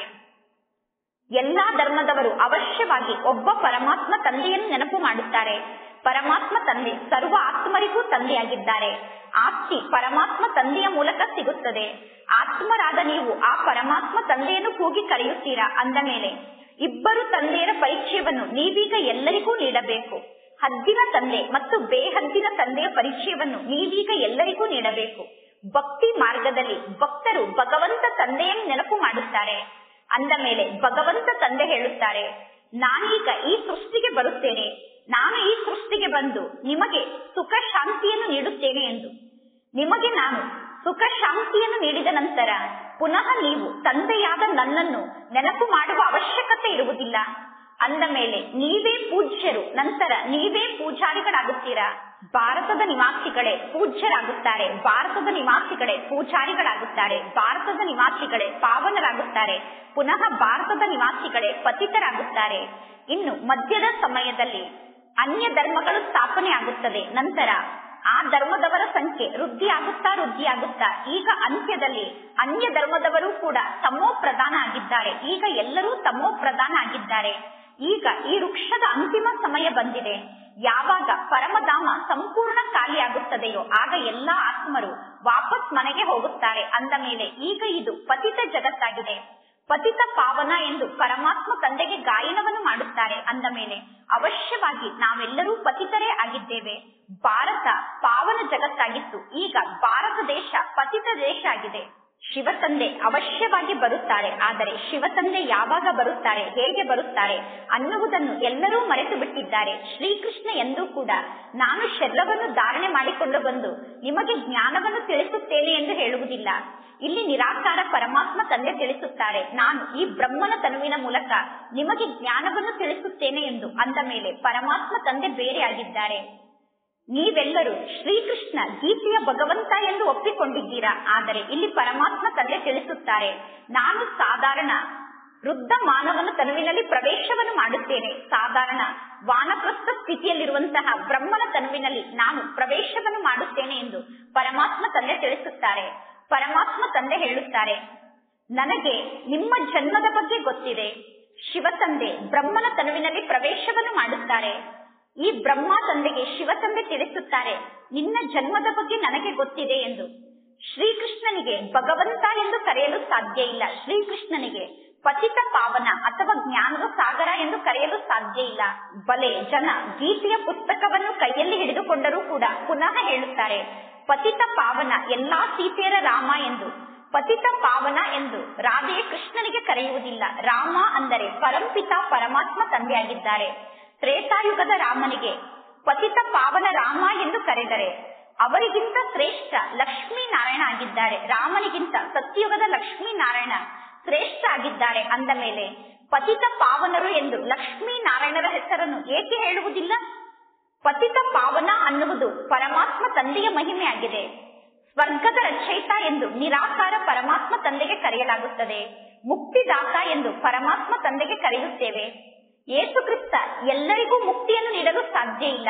ಎಲ್ಲಾ ಧರ್ಮದವರು ಅವಶ್ಯವಾಗಿ ಒಬ್ಬ ಪರಮಾತ್ಮ ತಂದೆಯನ್ನು ನೆನಪು ಮಾಡುತ್ತಾರೆ ಪರಮಾತ್ಮ ತಂದೆ ಸರ್ವ ಆತ್ಮರಿಗೂ ತಂದೆಯಾಗಿದ್ದಾರೆ ಆಸ್ತಿ ಪರಮಾತ್ಮ ತಂದೆಯ ಮೂಲಕ ಸಿಗುತ್ತದೆ ಆತ್ಮರಾದ ನೀವು ಆ ಪರಮಾತ್ಮ ತಂದೆಯನ್ನು ಕೂಗಿ ಕರೆಯುತ್ತೀರಾ ಅಂದ ಮೇಲೆ ಇಬ್ಬರು ತಂದೆಯರ ಪರಿಚಯವನ್ನು ನೀವೀಗ ಎಲ್ಲರಿಗೂ ನೀಡಬೇಕು ಹದ್ದಿನ ತಂದೆ ಮತ್ತು ಬೇಹದ್ದಿನ ತಂದೆಯ ಪರಿಚಯವನ್ನು ನೀವೀಗ ಎಲ್ಲರಿಗೂ ನೀಡಬೇಕು ಭಕ್ತಿ ಮಾರ್ಗದಲ್ಲಿ ಭಕ್ತರು ಭಗವಂತ ತಂದೆಯನ್ನು ನೆನಪು ಮಾಡುತ್ತಾರೆ ಅಂದ ಮೇಲೆ ಭಗವಂತ ತಂದೆ ಹೇಳುತ್ತಾರೆ ನಾನೀಗ ಈ ಸೃಷ್ಟಿಗೆ ಬರುತ್ತೇನೆ ನಾನು ಈ ಸೃಷ್ಟಿಗೆ ಬಂದು ನಿಮಗೆ ಸುಖ ಶಾಂತಿಯನ್ನು ನೀಡುತ್ತೇನೆ ಎಂದು ನಿಮಗೆ ನಾನು ಸುಖ ಶಾಂತಿಯನ್ನು ನೀಡಿದ ನಂತರ ಪುನಃ ನೀವು ತಂದೆಯಾದ ನನ್ನನ್ನು ನೆನಪು ಮಾಡುವ ಅವಶ್ಯಕತೆ ಇರುವುದಿಲ್ಲ ಅಂದ ಮೇಲೆ ನೀವೇ ಪೂಜ್ಯರು ನಂತರ ನೀವೇ ಪೂಜಾರಿಗಳಾಗುತ್ತೀರಾ ಭಾರತದ ನಿವಾಸಿಗಳೇ ಪೂಜ್ಯರಾಗುತ್ತಾರೆ ಭಾರತದ ನಿವಾಸಿಗಳೇ ಪೂಜಾರಿಗಳಾಗುತ್ತಾರೆ ಭಾರತದ ನಿವಾಸಿಗಳೇ ಪಾವನರಾಗುತ್ತಾರೆ ಪುನಃ ಭಾರತದ ನಿವಾಸಿಗಳೇ ಪತಿತರಾಗುತ್ತಾರೆ ಇನ್ನು ಮಧ್ಯದ ಸಮಯದಲ್ಲಿ ಅನ್ಯ ಧರ್ಮಗಳು ಸ್ಥಾಪನೆ ಆಗುತ್ತದೆ ನಂತರ ಆ ಧರ್ಮದವರ ಸಂಖ್ಯೆ ವೃದ್ಧಿಯಾಗುತ್ತಾ ವೃದ್ಧಿಯಾಗುತ್ತಾ ಈಗ ಅಂತ್ಯದಲ್ಲಿ ಅನ್ಯ ಧರ್ಮದವರು ಕೂಡ ತಮೋ ಪ್ರಧಾನ ಆಗಿದ್ದಾರೆ ಈಗ ಎಲ್ಲರೂ ತಮೋ ಪ್ರಧಾನ ಆಗಿದ್ದಾರೆ ಈಗ ಈ ವೃಕ್ಷದ ಅಂತಿಮ ಸಮಯ ಬಂದಿದೆ ಯಾವಾಗ ಪರಮಧಾಮ ಸಂಪೂರ್ಣ ಖಾಲಿಯಾಗುತ್ತದೆಯೋ ಆಗ ಎಲ್ಲಾ ಆತ್ಮರು ವಾಪಸ್ ಮನೆಗೆ ಹೋಗುತ್ತಾರೆ ಅಂದ ಮೇಲೆ ಈಗ ಇದು ಪತಿತ ಜಗತ್ತಾಗಿದೆ ಪತಿತ ಪಾವನ ಎಂದು ಪರಮಾತ್ಮ ತಂದೆಗೆ ಗಾಯನವನ್ನು ಮಾಡುತ್ತಾರೆ ಅಂದ ಮೇಲೆ ಅವಶ್ಯವಾಗಿ ನಾವೆಲ್ಲರೂ ಪತಿತರೇ ಆಗಿದ್ದೇವೆ ಭಾರತ ಪಾವನ ಜಗತ್ತಾಗಿತ್ತು ಈಗ ಭಾರತ ದೇಶ ಪತಿತ ದೇಶ ಆಗಿದೆ ಶಿವತಂದೆ ಅವಶ್ಯವಾಗಿ ಬರುತ್ತಾರೆ ಆದರೆ ಶಿವತಂದೆ ಯಾವಾಗ ಬರುತ್ತಾರೆ ಹೇಗೆ ಬರುತ್ತಾರೆ ಅನ್ನುವುದನ್ನು ಎಲ್ಲರೂ ಮರೆತು ಬಿಟ್ಟಿದ್ದಾರೆ ಶ್ರೀಕೃಷ್ಣ ಎಂದೂ ಕೂಡ ನಾನು ಶರೀರವನ್ನು ಧಾರಣೆ ಮಾಡಿಕೊಂಡು ಬಂದು ನಿಮಗೆ ಜ್ಞಾನವನ್ನು ತಿಳಿಸುತ್ತೇನೆ ಎಂದು ಹೇಳುವುದಿಲ್ಲ ಇಲ್ಲಿ ನಿರಾಕಾರ ಪರಮಾತ್ಮ ತಂದೆ ತಿಳಿಸುತ್ತಾರೆ ನಾನು ಈ ಬ್ರಹ್ಮನ ತನುವಿನ ಮೂಲಕ ನಿಮಗೆ ಜ್ಞಾನವನ್ನು ತಿಳಿಸುತ್ತೇನೆ ಎಂದು ಅಂದ ಮೇಲೆ ಪರಮಾತ್ಮ ತಂದೆ ಬೇರೆಯಾಗಿದ್ದಾರೆ ನೀವೆಲ್ಲರೂ ಶ್ರೀಕೃಷ್ಣ ಗೀತೆಯ ಭಗವಂತ ಎಂದು ಒಪ್ಪಿಕೊಂಡಿದ್ದೀರಾ ಆದರೆ ಇಲ್ಲಿ ಪರಮಾತ್ಮ ತಂದೆ ತಿಳಿಸುತ್ತಾರೆ ನಾನು ಸಾಧಾರಣ ವೃದ್ಧ ಮಾನವನ ತನುವಿನಲ್ಲಿ ಪ್ರವೇಶವನ್ನು ಮಾಡುತ್ತೇನೆ ಸಾಧಾರಣ ವಾನಪ್ರಸ್ಥ ಸ್ಥಿತಿಯಲ್ಲಿರುವಂತಹ ಬ್ರಹ್ಮನ ತನುವಿನಲ್ಲಿ ನಾನು ಪ್ರವೇಶವನ್ನು ಮಾಡುತ್ತೇನೆ ಎಂದು ಪರಮಾತ್ಮ ತಂದೆ ತಿಳಿಸುತ್ತಾರೆ ಪರಮಾತ್ಮ ತಂದೆ ಹೇಳುತ್ತಾರೆ ನನಗೆ ನಿಮ್ಮ ಜನ್ಮದ ಬಗ್ಗೆ ಗೊತ್ತಿದೆ ಶಿವ ತಂದೆ ಬ್ರಹ್ಮನ ತನುವಿನಲ್ಲಿ ಪ್ರವೇಶವನ್ನು ಮಾಡುತ್ತಾರೆ ಈ ಬ್ರಹ್ಮ ತಂದೆಗೆ ಶಿವ ತಂದೆ ತಿಳಿಸುತ್ತಾರೆ ನಿನ್ನ ಜನ್ಮದ ಬಗ್ಗೆ ನನಗೆ ಗೊತ್ತಿದೆ ಎಂದು ಶ್ರೀಕೃಷ್ಣನಿಗೆ ಭಗವಂತ ಎಂದು ಕರೆಯಲು ಸಾಧ್ಯ ಇಲ್ಲ ಶ್ರೀಕೃಷ್ಣನಿಗೆ ಪತಿತ ಪಾವನ ಅಥವಾ ಜ್ಞಾನದ ಸಾಗರ ಎಂದು ಕರೆಯಲು ಸಾಧ್ಯ ಇಲ್ಲ ಬಲೆ ಜನ ಗೀತೆಯ ಪುಸ್ತಕವನ್ನು ಕೈಯಲ್ಲಿ ಹಿಡಿದುಕೊಂಡರೂ ಕೂಡ ಪುನಃ ಹೇಳುತ್ತಾರೆ ಪತಿತ ಪಾವನ ಎಲ್ಲಾ ಸೀತೆಯರ ರಾಮ ಎಂದು ಪತಿತ ಪಾವನ ಎಂದು ರಾಧೆಯ ಕೃಷ್ಣನಿಗೆ ಕರೆಯುವುದಿಲ್ಲ ರಾಮ ಅಂದರೆ ಪರಂಪಿತ ಪರಮಾತ್ಮ ತಂದೆಯಾಗಿದ್ದಾರೆ ತ್ರೇತಾಯುಗದ ರಾಮನಿಗೆ ಪತಿತ ಪಾವನ ರಾಮ ಎಂದು ಕರೆದರೆ ಅವರಿಗಿಂತ ಶ್ರೇಷ್ಠ ಲಕ್ಷ್ಮೀ ನಾರಾಯಣ ಆಗಿದ್ದಾರೆ ರಾಮನಿಗಿಂತ ಸತ್ಯುಗದ ಲಕ್ಷ್ಮೀ ನಾರಾಯಣ ಶ್ರೇಷ್ಠ ಆಗಿದ್ದಾರೆ ಅಂದ ಮೇಲೆ ಪತಿತ ಪಾವನರು ಎಂದು ಲಕ್ಷ್ಮೀ ನಾರಾಯಣರ ಹೆಸರನ್ನು ಏಕೆ ಹೇಳುವುದಿಲ್ಲ ಪತಿತ ಪಾವನ ಅನ್ನುವುದು ಪರಮಾತ್ಮ ತಂದೆಯ ಮಹಿಮೆಯಾಗಿದೆ ಸ್ವರ್ಗದ ರಚಯಿತ ಎಂದು ನಿರಾಕಾರ ಪರಮಾತ್ಮ ತಂದೆಗೆ ಕರೆಯಲಾಗುತ್ತದೆ ಮುಕ್ತಿದಾತ ಎಂದು ಪರಮಾತ್ಮ ತಂದೆಗೆ ಕರೆಯುತ್ತೇವೆ ಏಸು ಕ್ರಿಸ್ತ ಎಲ್ಲರಿಗೂ ಮುಕ್ತಿಯನ್ನು ನೀಡಲು ಸಾಧ್ಯ ಇಲ್ಲ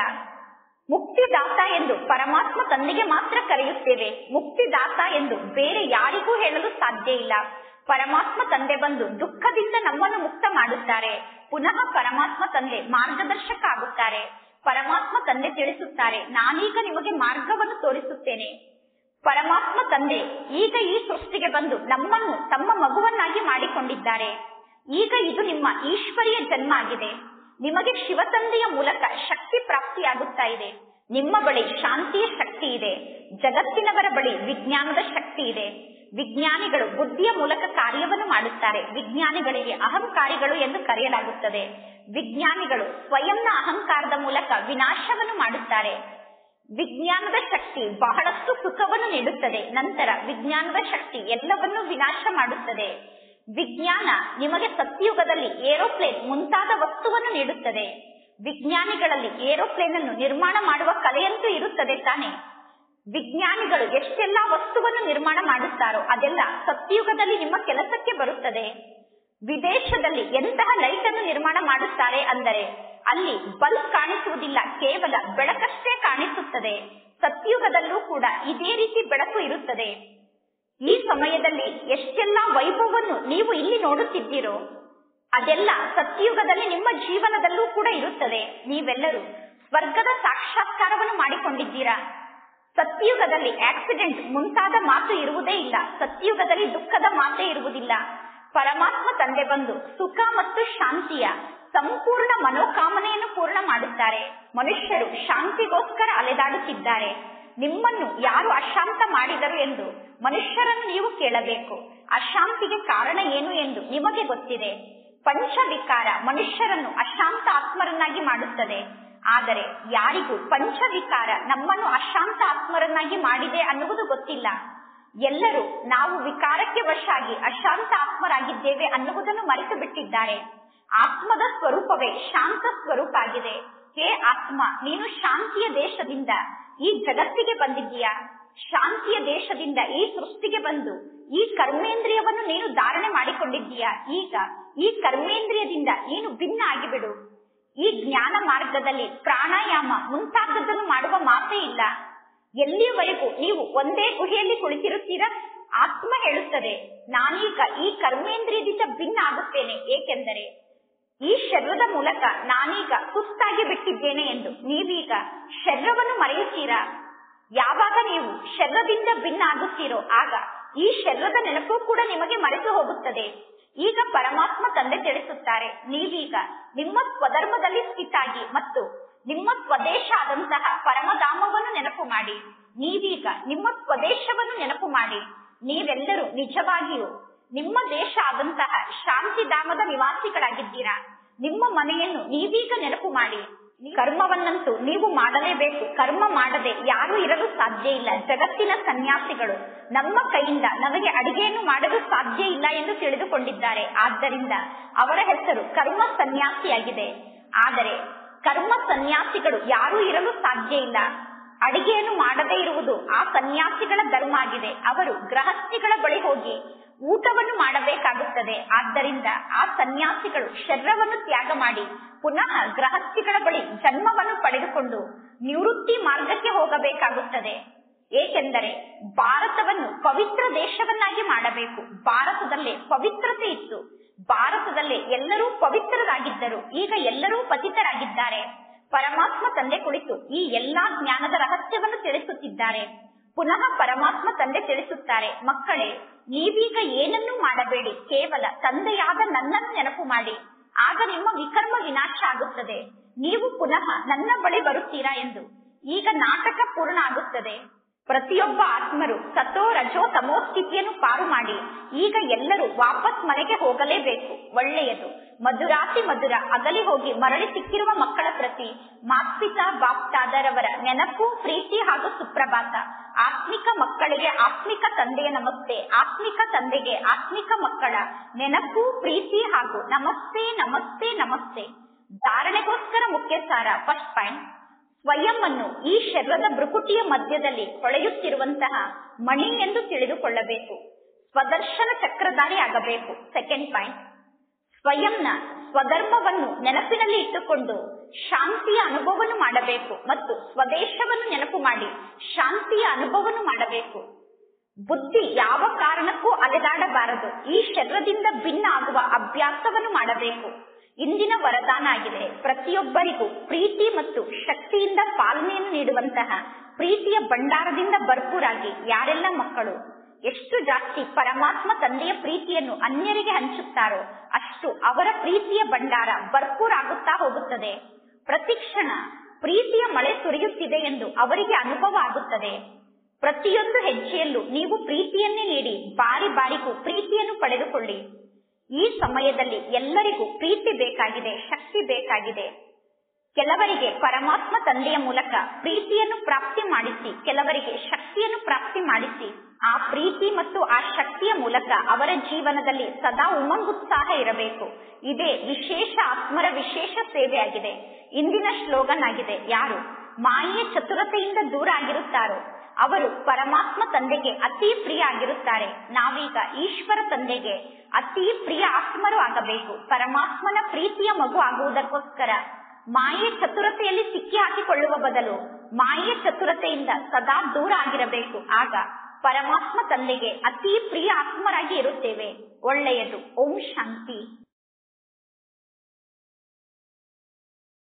ಮುಕ್ತಿದಾತ ಎಂದು ಪರಮಾತ್ಮ ತಂದೆಗೆ ಮಾತ್ರ ಕರೆಯುತ್ತೇವೆ ಮುಕ್ತಿದಾತ ಎಂದು ಬೇರೆ ಯಾರಿಗೂ ಹೇಳಲು ಸಾಧ್ಯ ಇಲ್ಲ ಪರಮಾತ್ಮ ತಂದೆ ಬಂದು ದುಃಖದಿಂದ ನಮ್ಮನ್ನು ಮುಕ್ತ ಮಾಡುತ್ತಾರೆ ಪುನಃ ಪರಮಾತ್ಮ ತಂದೆ ಮಾರ್ಗದರ್ಶಕ ಆಗುತ್ತಾರೆ ಪರಮಾತ್ಮ ತಂದೆ ತಿಳಿಸುತ್ತಾರೆ ನಾನೀಗ ನಿಮಗೆ ಮಾರ್ಗವನ್ನು ತೋರಿಸುತ್ತೇನೆ ಪರಮಾತ್ಮ ತಂದೆ ಈಗ ಈ ಸೃಷ್ಟಿಗೆ ಬಂದು ನಮ್ಮನ್ನು ತಮ್ಮ ಮಗುವನ್ನಾಗಿ ಮಾಡಿಕೊಂಡಿದ್ದಾರೆ ಈಗ ಇದು ನಿಮ್ಮ ಈಶ್ವರಿಯ ಜನ್ಮ ಆಗಿದೆ ನಿಮಗೆ ಶಿವ ತಂದೆಯ ಮೂಲಕ ಶಕ್ತಿ ಪ್ರಾಪ್ತಿಯಾಗುತ್ತಾ ಇದೆ ನಿಮ್ಮ ಬಳಿ ಶಾಂತಿಯ ಶಕ್ತಿ ಇದೆ ಜಗತ್ತಿನವರ ಬಳಿ ವಿಜ್ಞಾನದ ಶಕ್ತಿ ಇದೆ ವಿಜ್ಞಾನಿಗಳು ಬುದ್ಧಿಯ ಮೂಲಕ ಕಾರ್ಯವನ್ನು ಮಾಡುತ್ತಾರೆ ವಿಜ್ಞಾನಿಗಳಿಗೆ ಅಹಂಕಾರಿಗಳು ಎಂದು ಕರೆಯಲಾಗುತ್ತದೆ ವಿಜ್ಞಾನಿಗಳು ಸ್ವಯಂನ ಅಹಂಕಾರದ ಮೂಲಕ ವಿನಾಶವನ್ನು ಮಾಡುತ್ತಾರೆ ವಿಜ್ಞಾನದ ಶಕ್ತಿ ಬಹಳಷ್ಟು ಸುಖವನ್ನು ನೀಡುತ್ತದೆ ನಂತರ ವಿಜ್ಞಾನದ ಶಕ್ತಿ ಎಲ್ಲವನ್ನೂ ವಿನಾಶ ಮಾಡುತ್ತದೆ ವಿಜ್ಞಾನ ನಿಮಗೆ ಸತ್ಯುಗದಲ್ಲಿ ಏರೋಪ್ಲೇನ್ ಮುಂತಾದ ವಸ್ತುವನ್ನು ನೀಡುತ್ತದೆ ವಿಜ್ಞಾನಿಗಳಲ್ಲಿ ಏರೋಪ್ಲೇನ್ ಅನ್ನು ನಿರ್ಮಾಣ ಮಾಡುವ ಕಲೆಯಂತೂ ಇರುತ್ತದೆ ತಾನೆ ವಿಜ್ಞಾನಿಗಳು ಎಷ್ಟೆಲ್ಲಾ ವಸ್ತುವನ್ನು ನಿರ್ಮಾಣ ಮಾಡುತ್ತಾರೋ ಅದೆಲ್ಲ ಸತ್ಯುಗದಲ್ಲಿ ನಿಮ್ಮ ಕೆಲಸಕ್ಕೆ ಬರುತ್ತದೆ ವಿದೇಶದಲ್ಲಿ ಎಂತಹ ಲೈಟ್ ಅನ್ನು ನಿರ್ಮಾಣ ಮಾಡುತ್ತಾರೆ ಅಂದರೆ ಅಲ್ಲಿ ಬಲ್ಬ್ ಕಾಣಿಸುವುದಿಲ್ಲ ಕೇವಲ ಬೆಳಕಷ್ಟೇ ಕಾಣಿಸುತ್ತದೆ ಸತ್ಯುಗದಲ್ಲೂ ಕೂಡ ಇದೇ ರೀತಿ ಬೆಳಕು ಇರುತ್ತದೆ ಈ ಸಮಯದಲ್ಲಿ ಎಷ್ಟೆಲ್ಲಾ ವೈಭವವನ್ನು ನೀವು ಇಲ್ಲಿ ನೋಡುತ್ತಿದ್ದೀರೋ ಅದೆಲ್ಲ ಸತ್ಯುಗದಲ್ಲಿ ನಿಮ್ಮ ಜೀವನದಲ್ಲೂ ಕೂಡ ಇರುತ್ತದೆ ನೀವೆಲ್ಲರೂ ಸ್ವರ್ಗದ ಸಾಕ್ಷಾತ್ಕಾರವನ್ನು ಮಾಡಿಕೊಂಡಿದ್ದೀರಾ ಸತ್ಯುಗದಲ್ಲಿ ಆಕ್ಸಿಡೆಂಟ್ ಮುಂತಾದ ಮಾತು ಇರುವುದೇ ಇಲ್ಲ ಸತ್ಯುಗದಲ್ಲಿ ದುಃಖದ ಮಾತೇ ಇರುವುದಿಲ್ಲ ಪರಮಾತ್ಮ ತಂದೆ ಬಂದು ಸುಖ ಮತ್ತು ಶಾಂತಿಯ ಸಂಪೂರ್ಣ ಮನೋಕಾಮನೆಯನ್ನು ಪೂರ್ಣ ಮಾಡುತ್ತಾರೆ ಮನುಷ್ಯರು ಶಾಂತಿಗೋಸ್ಕರ ಅಲೆದಾಡುತ್ತಿದ್ದಾರೆ ನಿಮ್ಮನ್ನು ಯಾರು ಅಶಾಂತ ಮಾಡಿದರು ಎಂದು ಮನುಷ್ಯರನ್ನು ನೀವು ಕೇಳಬೇಕು ಅಶಾಂತಿಗೆ ಕಾರಣ ಏನು ಎಂದು ನಿಮಗೆ ಗೊತ್ತಿದೆ ಪಂಚವಿಕಾರ ಮನುಷ್ಯರನ್ನು ಅಶಾಂತ ಆತ್ಮರನ್ನಾಗಿ ಮಾಡುತ್ತದೆ ಆದರೆ ಯಾರಿಗೂ ಪಂಚವಿಕಾರ ನಮ್ಮನ್ನು ಅಶಾಂತ ಆತ್ಮರನ್ನಾಗಿ ಮಾಡಿದೆ ಅನ್ನುವುದು ಗೊತ್ತಿಲ್ಲ ಎಲ್ಲರೂ ನಾವು ವಿಕಾರಕ್ಕೆ ವಶಾಗಿ ಅಶಾಂತ ಆತ್ಮರಾಗಿದ್ದೇವೆ ಅನ್ನುವುದನ್ನು ಮರೆತು ಬಿಟ್ಟಿದ್ದಾರೆ ಆತ್ಮದ ಸ್ವರೂಪವೇ ಶಾಂತ ಸ್ವರೂಪ ಆಗಿದೆ ಹೇ ಆತ್ಮ ನೀನು ಶಾಂತಿಯ ದೇಶದಿಂದ ಈ ಜಗತ್ತಿಗೆ ಬಂದಿದ್ದೀಯಾ ಶಾಂತಿಯ ದೇಶದಿಂದ ಈ ಸೃಷ್ಟಿಗೆ ಬಂದು ಈ ಕರ್ಮೇಂದ್ರಿಯವನ್ನು ನೀನು ಧಾರಣೆ ಮಾಡಿಕೊಂಡಿದ್ದೀಯಾ ಈಗ ಈ ಕರ್ಮೇಂದ್ರಿಯದಿಂದ ನೀನು ಭಿನ್ನ ಆಗಿಬಿಡು ಈ ಜ್ಞಾನ ಮಾರ್ಗದಲ್ಲಿ ಪ್ರಾಣಾಯಾಮ ಮುಂತಾದದ್ದನ್ನು ಮಾಡುವ ಮಾತೇ ಇಲ್ಲ ಎಲ್ಲಿಯವರೆಗೂ ನೀವು ಒಂದೇ ಗುಹೆಯಲ್ಲಿ ಕುಳಿತಿರುತ್ತೀರಾ ಆತ್ಮ ಹೇಳುತ್ತದೆ ನಾನೀಗ ಈ ಕರ್ಮೇಂದ್ರಿಯದಿಂದ ಭಿನ್ನ ಆಗುತ್ತೇನೆ ಏಕೆಂದರೆ ಈ ಶರೀರದ ಮೂಲಕ ನಾನೀಗ ಸುಸ್ತಾಗಿ ಬಿಟ್ಟಿದ್ದೇನೆ ಎಂದು ನೀವೀಗ ಶರೀರವನ್ನು ಮರೆಯುತ್ತೀರಾ ಯಾವಾಗ ನೀವು ಶರೀರದಿಂದ ಭಿನ್ನ ಆಗುತ್ತೀರೋ ಆಗ ಈ ಶರೀರದ ನೆನಪು ಕೂಡ ನಿಮಗೆ ಮರೆತು ಹೋಗುತ್ತದೆ ಈಗ ಪರಮಾತ್ಮ ತಂದೆ ತಿಳಿಸುತ್ತಾರೆ ನೀವೀಗ ನಿಮ್ಮ ಸ್ವಧರ್ಮದಲ್ಲಿ ಸ್ಥಿತಾಗಿ ಮತ್ತು ನಿಮ್ಮ ಸ್ವದೇಶ ಆದಂತಹ ಪರಮಧಾಮವನ್ನು ನೆನಪು ಮಾಡಿ ನೀವೀಗ ನಿಮ್ಮ ಸ್ವದೇಶವನ್ನು ನೆನಪು ಮಾಡಿ ನೀವೆಲ್ಲರೂ ನಿಜವಾಗಿಯೂ ನಿಮ್ಮ ದೇಶ ಆದಂತಹ ಶಾಂತಿಧಾಮದ ನಿವಾಸಿಗಳಾಗಿದ್ದೀರಾ ನಿಮ್ಮ ಮನೆಯನ್ನು ನೀವೀಗ ನೆನಪು ಮಾಡಿ ಕರ್ಮವನ್ನಂತೂ ನೀವು ಮಾಡಲೇಬೇಕು ಕರ್ಮ ಮಾಡದೆ ಯಾರೂ ಇರಲು ಸಾಧ್ಯ ಇಲ್ಲ ಜಗತ್ತಿನ ಸನ್ಯಾಸಿಗಳು ನಮ್ಮ ಕೈಯಿಂದ ನಮಗೆ ಅಡಿಗೆಯನ್ನು ಮಾಡಲು ಸಾಧ್ಯ ಇಲ್ಲ ಎಂದು ತಿಳಿದುಕೊಂಡಿದ್ದಾರೆ ಆದ್ದರಿಂದ ಅವರ ಹೆಸರು ಕರ್ಮ ಸನ್ಯಾಸಿಯಾಗಿದೆ ಆದರೆ ಕರ್ಮ ಸನ್ಯಾಸಿಗಳು ಯಾರೂ ಇರಲು ಸಾಧ್ಯ ಇಲ್ಲ ಅಡಿಗೆಯನ್ನು ಮಾಡದೇ ಇರುವುದು ಆ ಸನ್ಯಾಸಿಗಳ ಧರ್ಮ ಆಗಿದೆ ಅವರು ಗೃಹಸ್ಥಿಗಳ ಬಳಿ ಹೋಗಿ ಊಟವನ್ನು ಮಾಡಬೇಕಾಗುತ್ತದೆ ಆದ್ದರಿಂದ ಆ ಸನ್ಯಾಸಿಗಳು ಶರೀರವನ್ನು ತ್ಯಾಗ ಮಾಡಿ ಪುನಃ ಗೃಹಸ್ಥಿಗಳ ಬಳಿ ಜನ್ಮವನ್ನು ಪಡೆದುಕೊಂಡು ನಿವೃತ್ತಿ ಮಾರ್ಗಕ್ಕೆ ಹೋಗಬೇಕಾಗುತ್ತದೆ ಏಕೆಂದರೆ ಭಾರತವನ್ನು ಪವಿತ್ರ ದೇಶವನ್ನಾಗಿ ಮಾಡಬೇಕು ಭಾರತದಲ್ಲೇ ಪವಿತ್ರತೆ ಇತ್ತು ಭಾರತದಲ್ಲೇ ಎಲ್ಲರೂ ಪವಿತ್ರರಾಗಿದ್ದರು ಈಗ ಎಲ್ಲರೂ ಪತಿತರಾಗಿದ್ದಾರೆ ಪರಮಾತ್ಮ ತಂದೆ ಕುಳಿತು ಈ ಎಲ್ಲಾ ಜ್ಞಾನದ ರಹಸ್ಯವನ್ನು ತಿಳಿಸುತ್ತಿದ್ದಾರೆ ಪುನಃ ಪರಮಾತ್ಮ ತಂದೆ ತಿಳಿಸುತ್ತಾರೆ ಮಕ್ಕಳೇ ನೀವೀಗ ಏನನ್ನೂ ಮಾಡಬೇಡಿ ಕೇವಲ ತಂದೆಯಾದ ನನ್ನನ್ನು ನೆನಪು ಮಾಡಿ ಆಗ ನಿಮ್ಮ ವಿಕರ್ಮ ವಿನಾಶ ಆಗುತ್ತದೆ ನೀವು ಪುನಃ ನನ್ನ ಬಳಿ ಬರುತ್ತೀರಾ ಎಂದು ಈಗ ನಾಟಕ ಪೂರ್ಣ ಆಗುತ್ತದೆ ಪ್ರತಿಯೊಬ್ಬ ಆತ್ಮರು ಸತೋ ರಜೋ ತಮೋ ಸ್ಥಿತಿಯನ್ನು ಪಾರು ಮಾಡಿ ಈಗ ಎಲ್ಲರೂ ವಾಪಸ್ ಮನೆಗೆ ಹೋಗಲೇಬೇಕು ಒಳ್ಳೆಯದು ಮಧುರಾತಿ ಮಧುರ ಅಗಲಿ ಹೋಗಿ ಮರಳಿ ಸಿಕ್ಕಿರುವ ಮಕ್ಕಳ ಪ್ರತಿ ಮಾತ್ಪಿತಾ ಬಾಪ್ತಾದರವರ ನೆನಪು ಪ್ರೀತಿ ಹಾಗೂ ಸುಪ್ರಭಾತ ಆತ್ಮಿಕ ಮಕ್ಕಳಿಗೆ ಆತ್ಮಿಕ ತಂದೆಯ ನಮಸ್ತೆ ಆತ್ಮಿಕ ತಂದೆಗೆ ಆತ್ಮಿಕ ಮಕ್ಕಳ ನೆನಪು ಪ್ರೀತಿ ಹಾಗೂ ನಮಸ್ತೆ ನಮಸ್ತೆ ನಮಸ್ತೆ ಧಾರಣೆಗೋಸ್ಕರ ಮುಖ್ಯ ಸಾರ ಫಸ್ಟ್ ಪಾಯಿಂಟ್ ಸ್ವಯಂ ಅನ್ನು ಈ ಶರೀರದ ಭ್ರುಕುಟಿಯ ಮಧ್ಯದಲ್ಲಿ ಹೊಳೆಯುತ್ತಿರುವಂತಹ ಮಣಿ ಎಂದು ತಿಳಿದುಕೊಳ್ಳಬೇಕು ಸ್ವದರ್ಶನ ಚಕ್ರಧಾರಿ ಆಗಬೇಕು ಸೆಕೆಂಡ್ ಪಾಯಿಂಟ್ ಸ್ವಯಂನ ಸ್ವಧರ್ಮವನ್ನು ನೆನಪಿನಲ್ಲಿ ಇಟ್ಟುಕೊಂಡು ಶಾಂತಿಯ ಅನುಭವವನ್ನು ಮಾಡಬೇಕು ಮತ್ತು ಸ್ವದೇಶವನ್ನು ನೆನಪು ಮಾಡಿ ಶಾಂತಿಯ ಅನುಭವವನ್ನು ಮಾಡಬೇಕು ಬುದ್ಧಿ ಯಾವ ಕಾರಣಕ್ಕೂ ಅಲೆದಾಡಬಾರದು ಈ ಶರೀರದಿಂದ ಭಿನ್ನ ಆಗುವ ಅಭ್ಯಾಸವನ್ನು ಮಾಡಬೇಕು ಇಂದಿನ ವರದಾನ ಆಗಿದೆ ಪ್ರತಿಯೊಬ್ಬರಿಗೂ ಪ್ರೀತಿ ಮತ್ತು ಶಕ್ತಿಯಿಂದ ಪಾಲನೆಯನ್ನು ನೀಡುವಂತಹ ಪ್ರೀತಿಯ ಭಂಡಾರದಿಂದ ಭರ್ಪೂರಾಗಿ ಯಾರೆಲ್ಲ ಮಕ್ಕಳು ಎಷ್ಟು ಜಾಸ್ತಿ ಪರಮಾತ್ಮ ತಂದೆಯ ಪ್ರೀತಿಯನ್ನು ಅನ್ಯರಿಗೆ ಹಂಚುತ್ತಾರೋ ಅಷ್ಟು ಅವರ ಪ್ರೀತಿಯ ಭಂಡಾರ ಭರ್ಪೂರಾಗುತ್ತಾ ಹೋಗುತ್ತದೆ ಪ್ರತಿಕ್ಷಣ ಪ್ರೀತಿಯ ಮಳೆ ಸುರಿಯುತ್ತಿದೆ ಎಂದು ಅವರಿಗೆ ಅನುಭವ ಆಗುತ್ತದೆ ಪ್ರತಿಯೊಂದು ಹೆಜ್ಜೆಯಲ್ಲೂ ನೀವು ಪ್ರೀತಿಯನ್ನೇ ನೀಡಿ ಬಾರಿ ಬಾರಿಗೂ ಪ್ರೀತಿಯನ್ನು ಪಡೆದುಕೊಳ್ಳಿ ಈ ಸಮಯದಲ್ಲಿ ಎಲ್ಲರಿಗೂ ಪ್ರೀತಿ ಬೇಕಾಗಿದೆ ಶಕ್ತಿ ಬೇಕಾಗಿದೆ ಕೆಲವರಿಗೆ ಪರಮಾತ್ಮ ತಂದೆಯ ಮೂಲಕ ಪ್ರೀತಿಯನ್ನು ಪ್ರಾಪ್ತಿ ಮಾಡಿಸಿ ಕೆಲವರಿಗೆ ಶಕ್ತಿಯನ್ನು ಪ್ರಾಪ್ತಿ ಮಾಡಿಸಿ ಆ ಪ್ರೀತಿ ಮತ್ತು ಆ ಶಕ್ತಿಯ ಮೂಲಕ ಅವರ ಜೀವನದಲ್ಲಿ ಸದಾ ಉಮಂಗುತ್ಸಾಹ ಇರಬೇಕು ಇದೇ ವಿಶೇಷ ಆತ್ಮರ ವಿಶೇಷ ಸೇವೆಯಾಗಿದೆ ಇಂದಿನ ಶ್ಲೋಗನ್ ಆಗಿದೆ ಯಾರು ಮಾಯೆ ಚತುರತೆಯಿಂದ ದೂರ ಆಗಿರುತ್ತಾರೋ ಅವರು ಪರಮಾತ್ಮ ತಂದೆಗೆ ಅತಿ ಪ್ರಿಯ ಆಗಿರುತ್ತಾರೆ ನಾವೀಗ ಈಶ್ವರ ತಂದೆಗೆ ಅತಿ ಪ್ರಿಯ ಆತ್ಮರು ಆಗಬೇಕು ಪರಮಾತ್ಮನ ಪ್ರೀತಿಯ ಮಗು ಆಗುವುದಕ್ಕೋಸ್ಕರ ಮಾಯೆ ಚತುರತೆಯಲ್ಲಿ ಸಿಕ್ಕಿ ಹಾಕಿಕೊಳ್ಳುವ ಬದಲು ಮಾಯೆ ಚತುರತೆಯಿಂದ ಸದಾ ದೂರ ಆಗಿರಬೇಕು ಆಗ ಪರಮಾತ್ಮ ತಂದೆಗೆ ಅತಿ ಪ್ರಿಯ ಆತ್ಮರಾಗಿ ಇರುತ್ತೇವೆ ಒಳ್ಳೆಯದು ಓಂ ಶಾಂತಿ